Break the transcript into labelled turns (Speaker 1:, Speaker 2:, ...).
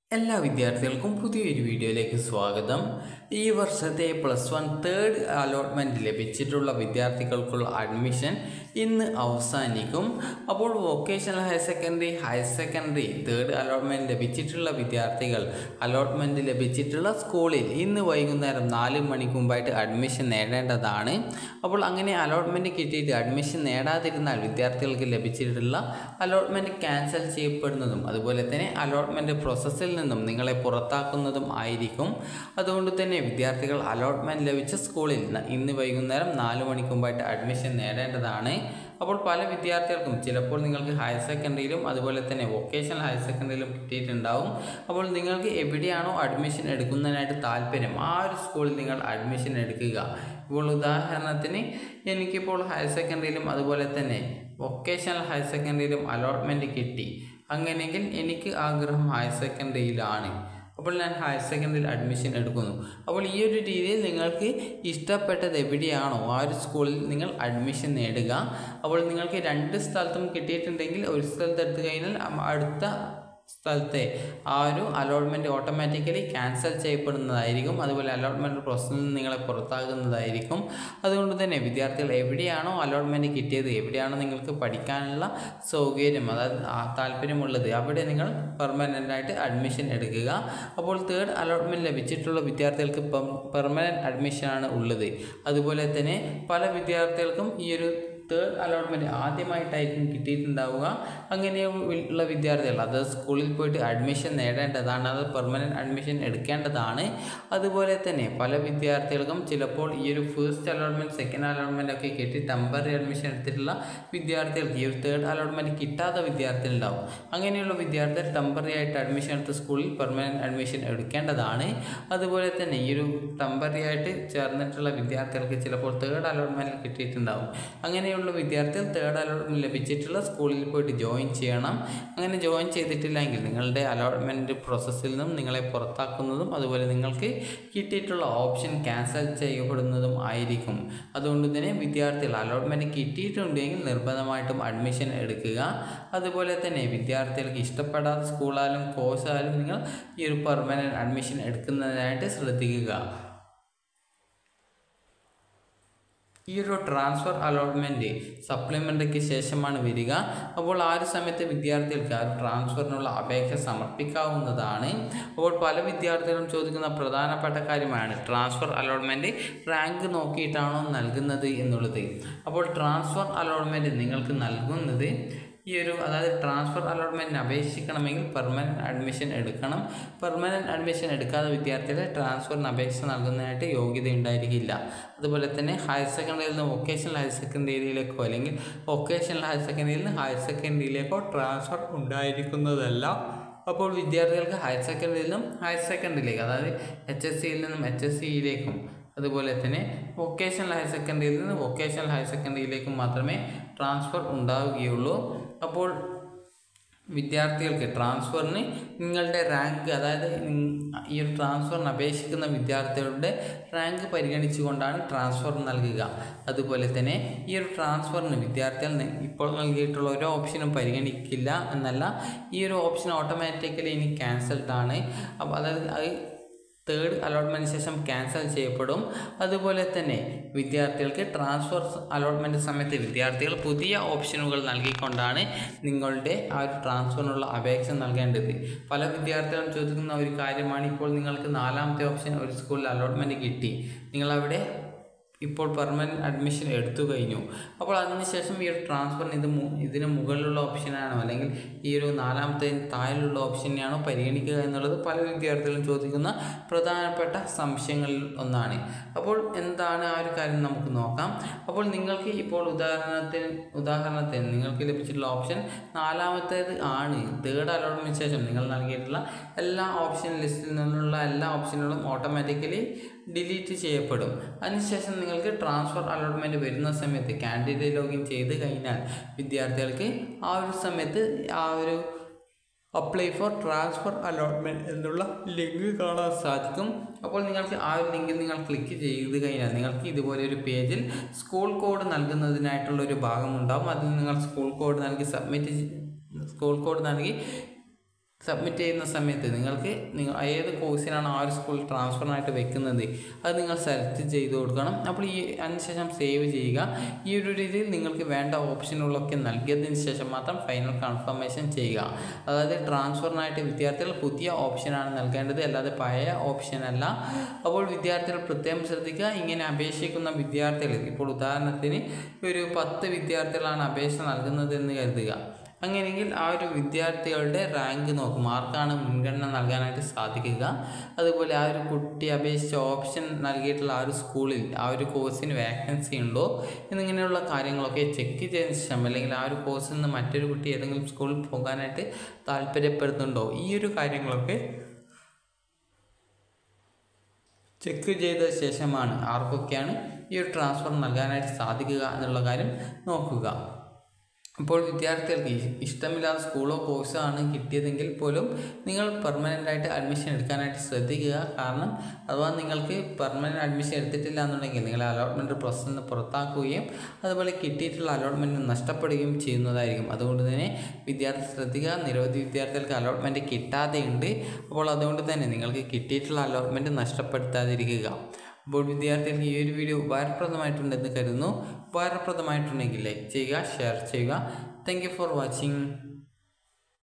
Speaker 1: എല്ലാ വിദ്യാർത്ഥികൾക്കും പുതിയൊരു വീഡിയോയിലേക്ക് സ്വാഗതം ഈ വർഷത്തെ പ്ലസ് വൺ തേർഡ് അലോട്ട്മെൻറ്റ് ലഭിച്ചിട്ടുള്ള വിദ്യാർത്ഥികൾക്കുള്ള അഡ്മിഷൻ ഇന്ന് അവസാനിക്കും അപ്പോൾ vocational higher secondary higher secondary third allotment ലഭിച്ചിട്ടുള്ള വിദ്യാർത്ഥികൾ അലോട്ട്മെൻറ്റ് ലഭിച്ചിട്ടുള്ള സ്കൂളിൽ ഇന്ന് വൈകുന്നേരം നാല് മണിക്ക് മുമ്പായിട്ട് അഡ്മിഷൻ നേടേണ്ടതാണ് അപ്പോൾ അങ്ങനെ അലോട്ട്മെൻറ്റ് കിട്ടിയിട്ട് അഡ്മിഷൻ നേടാതിരുന്നാൽ വിദ്യാർത്ഥികൾക്ക് ലഭിച്ചിട്ടുള്ള അലോട്ട്മെൻറ്റ് ക്യാൻസൽ ചെയ്യപ്പെടുന്നതും അതുപോലെ തന്നെ അലോട്ട്മെൻറ്റ് പ്രോസസ്സിൽ നിന്നും നിങ്ങളെ പുറത്താക്കുന്നതും ആയിരിക്കും അതുകൊണ്ട് തന്നെ വിദ്യാർത്ഥികൾ അലോട്ട്മെൻറ്റ് ലഭിച്ച സ്കൂളിൽ ന- ഇന്ന് വൈകുന്നേരം നാല് മണിക്ക് മുമ്പായിട്ട് അഡ്മിഷൻ നേടേണ്ടതാണ് അപ്പോൾ പല വിദ്യാർത്ഥികൾക്കും ചിലപ്പോൾ നിങ്ങൾക്ക് ഹയർ സെക്കൻഡറിയിലും അതുപോലെ തന്നെ വൊക്കേഷണൽ ഹയർ സെക്കൻഡറിയിലും കിട്ടിയിട്ടുണ്ടാവും അപ്പോൾ നിങ്ങൾക്ക് എവിടെയാണോ അഡ്മിഷൻ എടുക്കുന്നതിനായിട്ട് താല്പര്യം ആ ഒരു സ്കൂളിൽ നിങ്ങൾ അഡ്മിഷൻ എടുക്കുക ഇപ്പോൾ ഉദാഹരണത്തിന് എനിക്കിപ്പോൾ ഹയർ സെക്കൻഡറിയിലും അതുപോലെ തന്നെ വൊക്കേഷണൽ ഹയർ സെക്കൻഡറിയിലും അലോട്ട്മെൻറ്റ് കിട്ടി അങ്ങനെയെങ്കിൽ എനിക്ക് ആഗ്രഹം ഹയർ സെക്കൻഡറിയിലാണ് അപ്പോൾ ഞാൻ ഹയർ സെക്കൻഡറിയിൽ അഡ്മിഷൻ എടുക്കുന്നു അപ്പോൾ ഈ ഒരു രീതിയിൽ നിങ്ങൾക്ക് ഇഷ്ടപ്പെട്ടത് എവിടെയാണോ ആ ഒരു സ്കൂളിൽ നിങ്ങൾ അഡ്മിഷൻ നേടുക അപ്പോൾ നിങ്ങൾക്ക് രണ്ട് സ്ഥലത്തും കിട്ടിയിട്ടുണ്ടെങ്കിൽ ഒരു സ്ഥലത്ത് എടുത്തു കഴിഞ്ഞാൽ അം- അടുത്ത സ്ഥലത്തെ ആ ഒരു അലോട്ട്മെൻറ്റ് ഓട്ടോമാറ്റിക്കലി ക്യാൻസൽ ചെയ്യപ്പെടുന്നതായിരിക്കും അതുപോലെ അലോട്ട്മെൻറ്റ് പ്രോസസ്സിൽ നിന്ന് നിങ്ങളെ പുറത്താകുന്നതായിരിക്കും അതുകൊണ്ട് തന്നെ വിദ്യാർത്ഥികൾ എവിടെയാണോ അലോട്ട്മെൻറ്റ് കിട്ടിയത് എവിടെയാണോ നിങ്ങൾക്ക് പഠിക്കാനുള്ള സൗകര്യം അതായത് ആ താല്പര്യമുള്ളത് അവിടെ നിങ്ങൾ പെർമനൻ്റ് ആയിട്ട് അഡ്മിഷൻ എടുക്കുക അപ്പോൾ തേർഡ് അലോട്ട്മെൻറ്റ് ലഭിച്ചിട്ടുള്ള വിദ്യാർത്ഥികൾക്ക് പെർമനൻറ്റ് അഡ്മിഷനാണ് ഉള്ളത് അതുപോലെ തന്നെ പല വിദ്യാർത്ഥികൾക്കും ഈ ഒരു തേർഡ് അലോട്ട്മെൻറ്റ് ആദ്യമായിട്ടായിരിക്കും കിട്ടിയിട്ടുണ്ടാവുക അങ്ങനെ ഉള്ള വിദ്യാർത്ഥികൾ അത് സ്കൂളിൽ പോയിട്ട് അഡ്മിഷൻ നേടേണ്ടതാണ് അത് പെർമനൻറ്റ് അഡ്മിഷൻ എടുക്കേണ്ടതാണ് അതുപോലെ തന്നെ പല വിദ്യാർത്ഥികൾക്കും ചിലപ്പോൾ ഈ ഒരു ഫസ്റ്റ് അലോട്ട്മെൻറ്റ് സെക്കൻഡ് അലോട്ട്മെൻറ്റ് ഒക്കെ കിട്ടി ടെമ്പററി അഡ്മിഷൻ എടുത്തിട്ടുള്ള വിദ്യാർത്ഥികൾക്ക് ഈ ഒരു തേർഡ് അലോട്ട്മെൻറ്റ് കിട്ടാത്ത വിദ്യാർത്ഥികളുണ്ടാവും അങ്ങനെയുള്ള വിദ്യാർത്ഥികൾ ടെമ്പററി ആയിട്ട് അഡ്മിഷൻ എടുത്ത സ്കൂളിൽ പെർമനൻറ്റ് അഡ്മിഷൻ എടുക്കേണ്ടതാണ് അതുപോലെ തന്നെ ഈ ഒരു ടെമ്പററി ആയിട്ട് ചേർന്നിട്ടുള്ള വിദ്യാർത്ഥികൾക്ക് ചിലപ്പോൾ തേർഡ് അലോട്ട്മെൻറ്റ് കിട്ടിയിട്ടുണ്ടാവും അങ്ങനെയുള്ള വിദ്യാർത്ഥികൾ തേർഡ് അലോട്ട്മെൻറ്റ് ലഭിച്ചിട്ടുള്ള സ്കൂളിൽ പോയിട്ട് ജോയിൻ ചെയ്യണം അങ്ങനെ ജോയിൻ ചെയ്തിട്ടില്ലെങ്കിൽ നിങ്ങളുടെ അലോട്ട്മെൻറ്റ് പ്രോസസ്സിൽ നിന്നും നിങ്ങളെ പുറത്താക്കുന്നതും അതുപോലെ നിങ്ങൾക്ക് കിട്ടിയിട്ടുള്ള ഓപ്ഷൻ ക്യാൻസൽ ചെയ്യപ്പെടുന്നതും ആയിരിക്കും അതുകൊണ്ട് തന്നെ വിദ്യാർത്ഥികൾ അലോട്ട്മെൻറ്റ് കിട്ടിയിട്ടുണ്ടെങ്കിൽ നിർബന്ധമായിട്ടും അഡ്മിഷൻ എടുക്കുക അതുപോലെ തന്നെ വിദ്യാർത്ഥികൾക്ക് ഇഷ്ടപ്പെടാത്ത സ്കൂളായാലും കോഴ്സായാലും നിങ്ങൾ ഈ ഒരു പെർമനൻറ്റ് അഡ്മിഷൻ എടുക്കുന്നതിനായിട്ട് ശ്രദ്ധിക്കുക ഈ ഒരു ട്രാൻസ്ഫർ അലോട്ട്മെൻറ്റ് സപ്ലിമെൻ്ററിക്ക് ശേഷമാണ് വരിക അപ്പോൾ ആ ഒരു സമയത്ത് വിദ്യാർത്ഥികൾക്ക് ആ ഒരു ട്രാൻസ്ഫറിനുള്ള അപേക്ഷ സമർപ്പിക്കാവുന്നതാണ് അപ്പോൾ പല വിദ്യാർത്ഥികളും ചോദിക്കുന്ന പ്രധാനപ്പെട്ട കാര്യമാണ് ട്രാൻസ്ഫർ അലോട്ട്മെൻറ്റ് റാങ്ക് നോക്കിയിട്ടാണോ നൽകുന്നത് എന്നുള്ളത് അപ്പോൾ ട്രാൻസ്ഫർ അലോട്ട്മെൻറ്റ് നിങ്ങൾക്ക് നൽകുന്നത് ഈ ഒരു അതായത് ട്രാൻസ്ഫർ അലോട്ട്മെൻറ്റിന് അപേക്ഷിക്കണമെങ്കിൽ പെർമനൻറ്റ് അഡ്മിഷൻ എടുക്കണം പെർമനൻറ്റ് അഡ്മിഷൻ എടുക്കാതെ വിദ്യാർത്ഥികളെ ട്രാൻസ്ഫറിന് അപേക്ഷ നൽകുന്നതിനായിട്ട് യോഗ്യത ഉണ്ടായിരിക്കില്ല അതുപോലെ തന്നെ ഹയർ സെക്കൻഡറിയിൽ നിന്ന് വൊക്കേഷണൽ ഹയർ സെക്കൻഡറിയിലേക്കോ അല്ലെങ്കിൽ വൊക്കേഷണൽ ഹയർ സെക്കൻഡറിയിൽ നിന്ന് ഹയർ സെക്കൻഡറിയിലേക്കോ ട്രാൻസ്ഫർ ഉണ്ടായിരിക്കുന്നതല്ല അപ്പോൾ വിദ്യാർത്ഥികൾക്ക് ഹയർ സെക്കൻഡറിയിൽ നിന്നും ഹയർ സെക്കൻഡറിയിലേക്ക് അതായത് എച്ച് എസ് സിയിൽ നിന്നും എച്ച് എസ് സിയിലേക്കും അതുപോലെ തന്നെ വൊക്കേഷണൽ ഹയർ സെക്കൻഡറിയിൽ നിന്ന് വൊക്കേഷണൽ ഹയർ സെക്കൻഡറിയിലേക്കും മാത്രമേ ട്രാൻസ്ഫർ ഉണ്ടാവുകയുള്ളൂ അപ്പോൾ വിദ്യാർത്ഥികൾക്ക് ട്രാൻസ്ഫറിന് നിങ്ങളുടെ റാങ്ക് അതായത് നിങ്ങ- ഈ ഒരു ട്രാൻസ്ഫറിന് അപേക്ഷിക്കുന്ന വിദ്യാർത്ഥികളുടെ റാങ്ക് പരിഗണിച്ചുകൊണ്ടാണ് ട്രാൻസ്ഫർ നൽകുക അതുപോലെ തന്നെ ഈ ഒരു ട്രാൻസ്ഫറിന് വിദ്യാർത്ഥികൾ നി- ഇപ്പോൾ നൽകിയിട്ടുള്ള ഓരോ ഓപ്ഷനും പരിഗണിക്കില്ല എന്നല്ല ഈ ഒരു ഓപ്ഷൻ ഓട്ടോമാറ്റിക്കലി ഇനി ക്യാൻസൽഡ് ആണ് അപ്പോൾ അതായത് അത് തേർഡ് അലോട്ട്മെൻറ്റിന് ശേഷം ക്യാൻസൽ ചെയ്യപ്പെടും അതുപോലെ തന്നെ വിദ്യാർത്ഥികൾക്ക് ട്രാൻസ്ഫർ അലോട്ട്മെൻറ്റ് സമയത്ത് വിദ്യാർത്ഥികൾ പുതിയ ഓപ്ഷനുകൾ നൽകിക്കൊണ്ടാണ് നിങ്ങളുടെ ആ ഒരു ട്രാൻസ്ഫറിനുള്ള അപേക്ഷ നൽകേണ്ടത് പല വിദ്യാർത്ഥികളും ചോദിക്കുന്ന ഒരു കാര്യമാണ് ഇപ്പോൾ നിങ്ങൾക്ക് നാലാമത്തെ ഓപ്ഷൻ ഒരു സ്കൂളിൽ അലോട്ട്മെൻറ്റ് കിട്ടി നിങ്ങളവിടെ ഇപ്പോൾ പെർമനൻറ്റ് അഡ്മിഷൻ എടുത്തു കഴിഞ്ഞു അപ്പോൾ അതിനുശേഷം ഈ ഒരു ട്രാൻസ്ഫറിന് ഇത് മു- ഇതിന് മുകളിലുള്ള ഓപ്ഷനാണോ അല്ലെങ്കിൽ ഈ ഒരു നാലാമത്തെ താഴെയുള്ള ഓപ്ഷനെയാണോ പരിഗണിക്കുക എന്നുള്ളത് പല വിദ്യാർത്ഥികളും ചോദിക്കുന്ന പ്രധാനപ്പെട്ട സംശയങ്ങളിൽ ഒന്നാണ് അപ്പോൾ എന്താണ് ആ ഒരു കാര്യം നമുക്ക് നോക്കാം അപ്പോൾ നിങ്ങൾക്ക് ഇപ്പോൾ ഉദാഹരണത്തിന് ഉദാഹരണത്തിന് നിങ്ങൾക്ക് ലഭിച്ചിട്ടുള്ള ഓപ്ഷൻ നാലാമത്തേത് ആണ് തേർഡ് അലോട്ട്മെൻറ്റ് ശേഷം നിങ്ങൾ നൽകിയിട്ടുള്ള എല്ലാ ഓപ്ഷൻ ലിസ്റ്റിൽ നിന്നുള്ള എല്ലാ ഓപ്ഷനുകളും ഓട്ടോമാറ്റിക്കലി ഡിലീറ്റ് ചെയ്യപ്പെടും അതിനുശേഷം നിങ്ങൾക്ക് ട്രാൻസ്ഫർ അലോട്ട്മെൻറ്റ് വരുന്ന സമയത്ത് കാൻഡിഡേറ്റ് ലോഗിൻ ചെയ്ത് കഴിഞ്ഞാൽ വിദ്യാർത്ഥികൾക്ക് ആ ഒരു സമയത്ത് ആ ഒരു അപ്ലൈ ഫോർ ട്രാൻസ്ഫർ അലോട്ട്മെൻറ്റ് എന്നുള്ള ലിങ്ക് കാണാൻ സാധിക്കും അപ്പോൾ നിങ്ങൾക്ക് ആ ഒരു ലിങ്കിൽ നിങ്ങൾ ക്ലിക്ക് ചെയ്ത് കഴിഞ്ഞാൽ നിങ്ങൾക്ക് ഇതുപോലെ ഒരു പേജിൽ സ്കൂൾ കോഡ് നൽകുന്നതിനായിട്ടുള്ള ഒരു ഭാഗം ഉണ്ടാകും അതിൽ നിങ്ങൾ സ്കൂൾ കോഡ് നൽകി സബ്മിറ്റ് സ്കൂൾ കോഡ് നൽകി സബ്മിറ്റ് ചെയ്യുന്ന സമയത്ത് നിങ്ങൾക്ക് നിങ്ങൾ ഏത് കോഴ്സിനാണ് ആ ഒരു സ്കൂളിൽ ട്രാൻസ്ഫറിനായിട്ട് വെക്കുന്നത് അത് നിങ്ങൾ സെലക്ട് ചെയ്ത് കൊടുക്കണം അപ്പോൾ ഈ അതിനുശേഷം സേവ് ചെയ്യുക ഈ ഒരു രീതിയിൽ നിങ്ങൾക്ക് വേണ്ട ഓപ്ഷനുകളൊക്കെ നൽകിയതിന് ശേഷം മാത്രം ഫൈനൽ കൺഫർമേഷൻ ചെയ്യുക അതായത് ട്രാൻസ്ഫറിനായിട്ട് വിദ്യാർത്ഥികൾ പുതിയ ഓപ്ഷനാണ് നൽകേണ്ടത് അല്ലാതെ പഴയ ഓപ്ഷൻ അല്ല അപ്പോൾ വിദ്യാർത്ഥികൾ പ്രത്യേകം ശ്രദ്ധിക്കുക ഇങ്ങനെ അപേക്ഷിക്കുന്ന വിദ്യാർത്ഥികൾ ഇപ്പോൾ ഉദാഹരണത്തിന് ഒരു പത്ത് വിദ്യാർത്ഥികളാണ് അപേക്ഷ നൽകുന്നത് എന്ന് കരുതുക അങ്ങനെയെങ്കിൽ ആ ഒരു വിദ്യാർത്ഥികളുടെ റാങ്ക് നോക്കും മാർക്കാണ് മുൻഗണന നൽകാനായിട്ട് സാധിക്കുക അതുപോലെ ആ ഒരു കുട്ടി അപേക്ഷിച്ച ഓപ്ഷൻ നൽകിയിട്ടുള്ള ആ ഒരു സ്കൂളിൽ ആ ഒരു കോഴ്സിന് വാക്കൻസി ഉണ്ടോ എന്നിങ്ങനെയുള്ള കാര്യങ്ങളൊക്കെ ചെക്ക് ചെയ്തതിന് ശേഷം അല്ലെങ്കിൽ ആ ഒരു കോഴ്സിൽ നിന്ന് മറ്റൊരു കുട്ടി ഏതെങ്കിലും സ്കൂളിൽ പോകാനായിട്ട് താല്പര്യപ്പെടുന്നുണ്ടോ ഈ ഒരു കാര്യങ്ങളൊക്കെ ചെക്ക് ചെയ്ത ശേഷമാണ് ആർക്കൊക്കെയാണ് ഈ ഒരു ട്രാൻസ്ഫർ നൽകാനായിട്ട് സാധിക്കുക എന്നുള്ള കാര്യം നോക്കുക ഇപ്പോൾ വിദ്യാർത്ഥികൾക്ക് ഇ- ഇഷ്ടമില്ലാത്ത സ്കൂളോ കോഴ്സോ ആണ് കിട്ടിയതെങ്കിൽ പോലും നിങ്ങൾ പെർമനൻ്റ് ആയിട്ട് അഡ്മിഷൻ എടുക്കാനായിട്ട് ശ്രദ്ധിക്കുക കാരണം അഥവാ നിങ്ങൾക്ക് പെർമനൻ്റ് അഡ്മിഷൻ എടുത്തിട്ടില്ല എന്നുണ്ടെങ്കിൽ നിങ്ങൾ അലോട്ട്മെൻറ്റ് പ്രോസസ്സിൽ നിന്ന് പുറത്താക്കുകയും അതുപോലെ കിട്ടിയിട്ടുള്ള അലോട്ട്മെൻറ്റ് നഷ്ടപ്പെടുകയും ചെയ്യുന്നതായിരിക്കും അതുകൊണ്ട് തന്നെ വിദ്യാർത്ഥി ശ്രദ്ധിക്കുക നിരവധി വിദ്യാർത്ഥികൾക്ക് അലോട്ട്മെൻറ്റ് കിട്ടാതെയുണ്ട് അപ്പോൾ അതുകൊണ്ട് തന്നെ നിങ്ങൾക്ക് കിട്ടിയിട്ടുള്ള അലോട്ട്മെൻറ്റ് നഷ്ടപ്പെടുത്താതിരിക്കുക അപ്പോൾ വിദ്യാർത്ഥികൾക്ക് ഈ ഒരു വീഡിയോ ഉപകാരപ്രദമായിട്ടുണ്ടെന്ന് കരുതുന്നു ഉപകാരപ്രദമായിട്ടുണ്ടെങ്കിൽ ലൈക്ക് ചെയ്യുക ഷെയർ ചെയ്യുക താങ്ക് യു ഫോർ വാച്ചിങ്